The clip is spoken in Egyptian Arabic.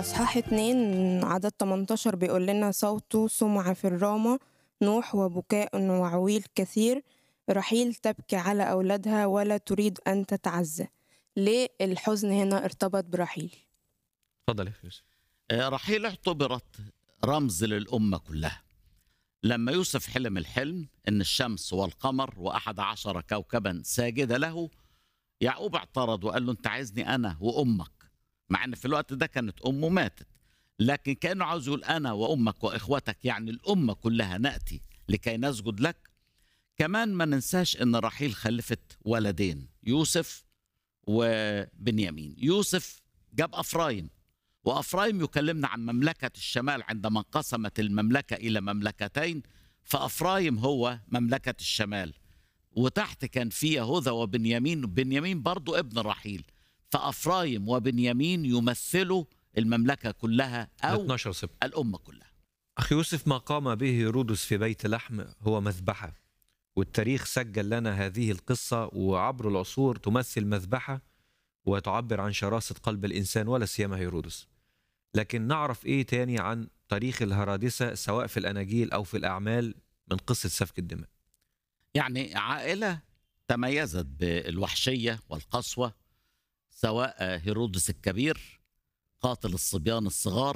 أصحاح اتنين عدد 18 بيقول لنا صوته سمع في الرامة نوح وبكاء وعويل كثير رحيل تبكي على أولادها ولا تريد أن تتعزى ليه الحزن هنا ارتبط برحيل اتفضل يا أخي يوسف آه، رحيل اعتبرت رمز للأمة كلها لما يوسف حلم الحلم أن الشمس والقمر وأحد عشر كوكبا ساجدة له يعقوب اعترض وقال له أنت عايزني أنا وأمك مع أن في الوقت ده كانت أمه ماتت لكن كأنه عاوز يقول أنا وأمك وإخوتك يعني الأمة كلها نأتي لكي نسجد لك كمان ما ننساش أن رحيل خلفت ولدين يوسف وبنيامين يوسف جاب أفرايم وأفرايم يكلمنا عن مملكة الشمال عندما انقسمت المملكة إلى مملكتين فأفرايم هو مملكة الشمال وتحت كان في يهوذا وبنيامين بنيامين برضو ابن رحيل فأفرايم وبنيامين يمثلوا المملكة كلها أو 12 سبت الأمة كلها أخي يوسف ما قام به هيرودس في بيت لحم هو مذبحة والتاريخ سجل لنا هذه القصة وعبر العصور تمثل مذبحة وتعبر عن شراسة قلب الإنسان ولا سيما هيرودس لكن نعرف إيه تاني عن تاريخ الهرادسة سواء في الأناجيل أو في الأعمال من قصة سفك الدماء يعني عائلة تميزت بالوحشية والقسوة سواء هيرودس الكبير قاتل الصبيان الصغار